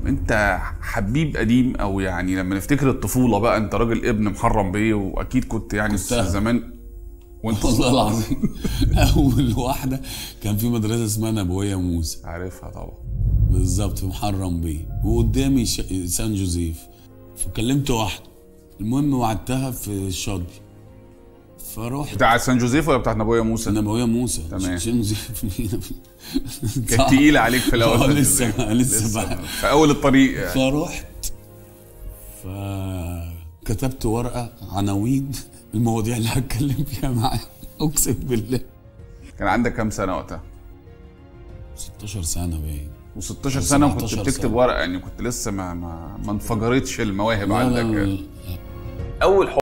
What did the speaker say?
انت حبيب قديم او يعني لما نفتكر الطفوله بقى انت راجل ابن محرم بيه واكيد كنت يعني كنتها. زمان وانت والله العظيم اول واحده كان في مدرسه اسمها نبويه موسى عارفها طبعا بالظبط في محرم بيه وقدامي ش... سان جوزيف فكلمت واحده المهم وعدتها في الشاطبي فروحت بتاع سان جوزيف ولا بتاعت نبويه موسى؟ نبويه موسى تمام. سان جوزيف مين كانت تقيله عليك في الاول آه، سان لسه جوزيف. لسه بقى في اول الطريق يعني. فرحت فكتبت ورقه عناوين المواضيع اللي هتكلم فيها معاه اقسم بالله كان عندك كام سنه وقتها؟ 16 سنه باين و16 سنه وكنت 17 بتكتب سنة. ورقه يعني كنت لسه ما ما ما انفجرتش المواهب لا لا عندك لا اول